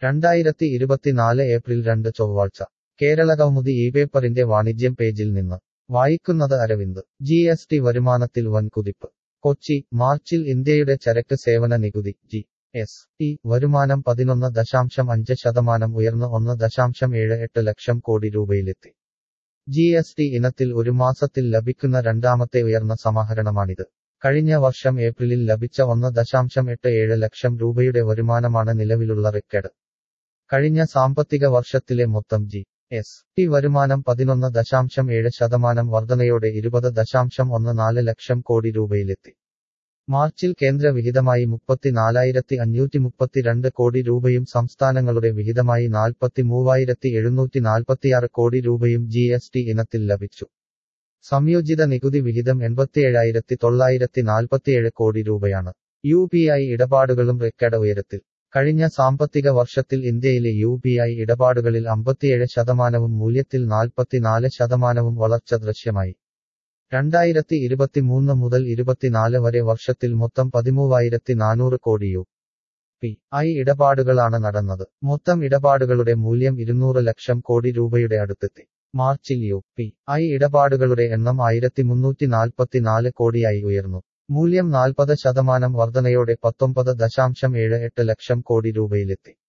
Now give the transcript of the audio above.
രണ്ടായിരത്തി ഇരുപത്തിനാല് ഏപ്രിൽ രണ്ട് ചൊവ്വാഴ്ച കേരളകൗമുദി ഈ പേപ്പറിന്റെ വാണിജ്യം പേജിൽ നിന്ന് വായിക്കുന്നത് അരവിന്ദ് ജി എസ് ടി വരുമാനത്തിൽ വൻ കുതിപ്പ് കൊച്ചി മാർച്ചിൽ ഇന്ത്യയുടെ ചരക്ക് സേവന നികുതി ജി എസ് ടി വരുമാനം പതിനൊന്ന് ദശാംശം അഞ്ച് ശതമാനം ഉയർന്ന് ഒന്ന് ദശാംശം ഏഴ് എട്ട് ലക്ഷം കോടി രൂപയിലെത്തി ജി എസ് ടി ഇനത്തിൽ ഒരു മാസത്തിൽ ലഭിക്കുന്ന രണ്ടാമത്തെ ഉയർന്ന സമാഹരണമാണിത് കഴിഞ്ഞ വർഷം ഏപ്രിലിൽ ലഭിച്ച ഒന്ന് ദശാംശം എട്ട് ഏഴ് ലക്ഷം രൂപയുടെ വരുമാനമാണ് നിലവിലുള്ള റെക്കോർഡ് കഴിഞ്ഞ സാമ്പത്തിക വർഷത്തിലെ മൊത്തം ജി എസ് ടി വരുമാനം പതിനൊന്ന് ദശാംശം ഏഴ് ശതമാനം വർധനയോടെ ഇരുപത് ദശാംശം ഒന്ന് നാല് ലക്ഷം കോടി രൂപയിലെത്തി മാർച്ചിൽ കേന്ദ്ര വിഹിതമായി മുപ്പത്തിനാലായിരത്തി അഞ്ഞൂറ്റി മുപ്പത്തിരണ്ട് കോടി രൂപയും സംസ്ഥാനങ്ങളുടെ വിഹിതമായി നാൽപ്പത്തി മൂവായിരത്തി എഴുന്നൂറ്റി നാൽപ്പത്തിയാറ് കോടി രൂപയും ജി എസ് ടി ഇനത്തിൽ ലഭിച്ചു സംയോജിത നികുതി വിഹിതം എൺപത്തിയേഴായിരത്തി തൊള്ളായിരത്തി നാൽപ്പത്തിയേഴ് കോടി രൂപയാണ് യു പി ഐ ഇടപാടുകളും റെക്കോർഡ് ഉയരത്തിൽ കഴിഞ്ഞ സാമ്പത്തിക വർഷത്തിൽ ഇന്ത്യയിലെ യു പി ഐ ഇടപാടുകളിൽ അമ്പത്തിയേഴ് ശതമാനവും മൂല്യത്തിൽ നാൽപ്പത്തിനാല് ശതമാനവും വളർച്ച ദൃശ്യമായി രണ്ടായിരത്തി ഇരുപത്തിമൂന്ന് മുതൽ ഇരുപത്തിനാല് വരെ വർഷത്തിൽ മൊത്തം പതിമൂവായിരത്തി നാനൂറ് കോടി യു പി ഐ ഇടപാടുകളാണ് നടന്നത് മൊത്തം ഇടപാടുകളുടെ മൂല്യം ഇരുന്നൂറ് ലക്ഷം കോടി രൂപയുടെ അടുത്തെത്തി മാർച്ചിൽ യു പി ഐ ഇടപാടുകളുടെ എണ്ണം ആയിരത്തി മുന്നൂറ്റി നാൽപ്പത്തിനാല് കോടിയായി ഉയർന്നു മൂല്യം നാൽപ്പത് ശതമാനം വർധനയോടെ പത്തൊമ്പത് ദശാംശം ഏഴ് എട്ട് ലക്ഷം കോടി രൂപയിലെത്തി